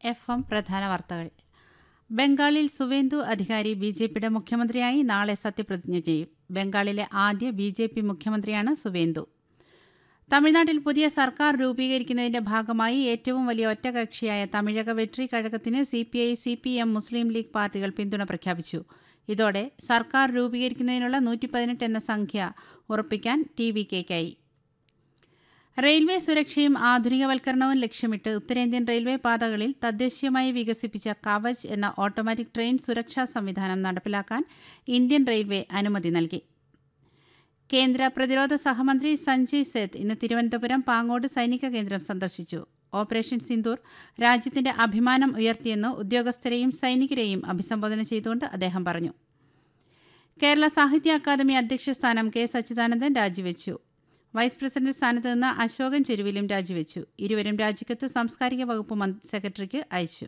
F M പ്രധാന വാർത്തകൾ ബംഗാളിൽ സുവേന്ദു അധികാരി ബി ജെ പിയുടെ മുഖ്യമന്ത്രിയായി നാളെ സത്യപ്രതിജ്ഞ ചെയ്യും ബംഗാളിലെ ആദ്യ ബി ജെ പി മുഖ്യമന്ത്രിയാണ് സുവേന്ദു തമിഴ്നാട്ടിൽ പുതിയ സർക്കാർ രൂപീകരിക്കുന്നതിന്റെ ഭാഗമായി ഏറ്റവും വലിയ ഒറ്റകക്ഷിയായ തമിഴക വെട്രി കഴകത്തിന് C P I C P M Muslim League പാർട്ടികൾ പിന്തുണ പ്രഖ്യാപിച്ചു ഇതോടെ സർക്കാർ രൂപീകരിക്കുന്നതിനുള്ള നൂറ്റി പതിനെട്ട് എന്ന സംഖ്യ ഉറപ്പിക്കാൻ ടി വി കെയ്ക്കായി റെയിൽവേ സുരക്ഷയും ആധുനികവൽക്കരണവും ലക്ഷ്യമിട്ട് ഉത്തരേന്ത്യൻ റെയിൽവേ പാതകളിൽ തദ്ദേശീയമായി വികസിപ്പിച്ച കവച് എന്ന ഓട്ടോമാറ്റിക് ട്രെയിൻ സുരക്ഷാ സംവിധാനം നടപ്പിലാക്കാൻ ഇന്ത്യൻ റെയിൽവേ അനുമതി നൽകി കേന്ദ്ര പ്രതിരോധ സഹമന്ത്രി സഞ്ജയ് സേത്ത് ഇന്ന് തിരുവനന്തപുരം പാങ്ങോട് സൈനിക കേന്ദ്രം സന്ദർശിച്ചു ഓപ്പറേഷൻ സിന്ദൂർ രാജ്യത്തിന്റെ അഭിമാനം ഉയർത്തിയെന്ന് ഉദ്യോഗസ്ഥരെയും സൈനികരെയും അഭിസംബോധന ചെയ്തുകൊണ്ട് അദ്ദേഹം പറഞ്ഞു കേരള സാഹിത്യ അക്കാദമി അധ്യക്ഷ സ്ഥാനം കെ സച്ചിദാനന്ദൻ രാജിവെച്ചു വൈസ് പ്രസിഡന്റ് സ്ഥാനത്ത് നിന്ന് അശോകൻ ചെരുവിലും രാജിവെച്ചു ഇരുവരും രാജിക്കത്ത് സാംസ്കാരിക വകുപ്പ് സെക്രട്ടറിക്ക് അയച്ചു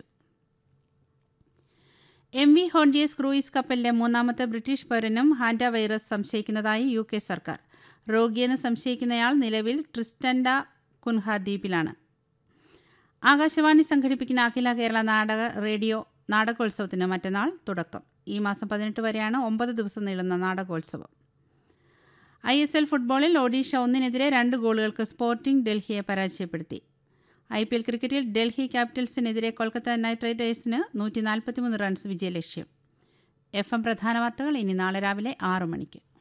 എം വി ഹോണ്ടിയസ് ക്രൂയിസ് കപ്പലിലെ മൂന്നാമത്തെ ബ്രിട്ടീഷ് പൗരനും ഹാൻഡ വൈറസ് സംശയിക്കുന്നതായി യു കെ സർക്കാർ രോഗിയെന്ന് സംശയിക്കുന്നയാൾ നിലവിൽ ട്രിസ്റ്റൻഡ കുൻഹ ദ്വീപിലാണ് ആകാശവാണി സംഘടിപ്പിക്കുന്ന അഖില കേരള നാടക റേഡിയോ നാടകോത്സവത്തിന് മറ്റന്നാൾ തുടക്കം ഈ മാസം പതിനെട്ട് വരെയാണ് ഒമ്പത് ദിവസം നീളുന്ന നാടകോത്സവം ഐ എസ് എൽ ഫുട്ബോളിൽ ഒഡീഷ ഒന്നിനെതിരെ രണ്ട് ഗോളുകൾക്ക് സ്പോർട്ടിംഗ് ഡൽഹിയെ പരാജയപ്പെടുത്തി ഐ പി എൽ ക്രിക്കറ്റിൽ ഡൽഹി ക്യാപിറ്റൽസിനെതിരെ കൊൽക്കത്ത നൈറ്റ് റൈഡേഴ്സിന് നൂറ്റി നാൽപ്പത്തിമൂന്ന് റൺസ് വിജയലക്ഷ്യം എഫ് എം പ്രധാന വാർത്തകൾ ഇനി നാളെ രാവിലെ ആറു മണിക്ക്